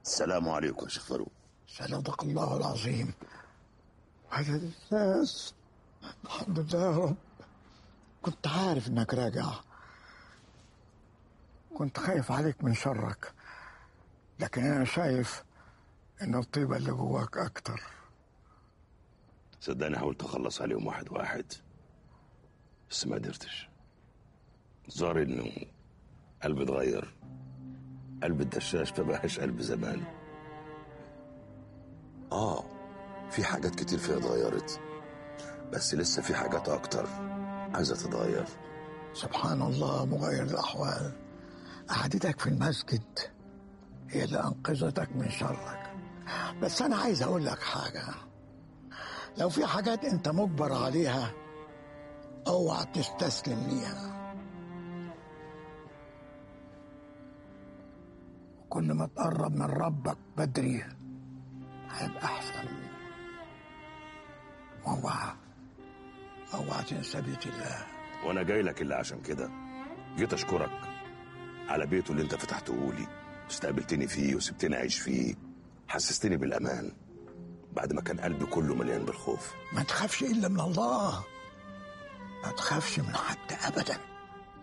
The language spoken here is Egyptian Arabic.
السلام عليكم يا شيخ فاروق صدق الله العظيم هذا الناس الحمد لله يا رب كنت عارف انك راجع كنت خايف عليك من شرك لكن انا شايف ان الطيبة اللي جواك اكتر صدقني حاولت اخلص عليهم واحد واحد بس ما قدرتش ظهر انه قلبي اتغير قلب الدشاش ما بقاش قلب زمان اه في حاجات كتير فيها اتغيرت بس لسه في حاجات اكتر عايزه تتغير سبحان الله مغير الاحوال قعدتك في المسجد هي اللي انقذتك من شرك بس انا عايز اقول لك حاجه لو في حاجات انت مجبر عليها اوعى تستسلم ليها كل ما تقرب من ربك بدري هيبقى احسن اوعى اوعى تنسى بيت الله وانا جاي لك الا عشان كده جيت اشكرك على بيته اللي انت فتحته لي استقبلتني فيه وسبتني اعيش فيه حسستني بالامان بعد ما كان قلبي كله مليان بالخوف ما تخافش الا من الله ما تخافش من حد ابدا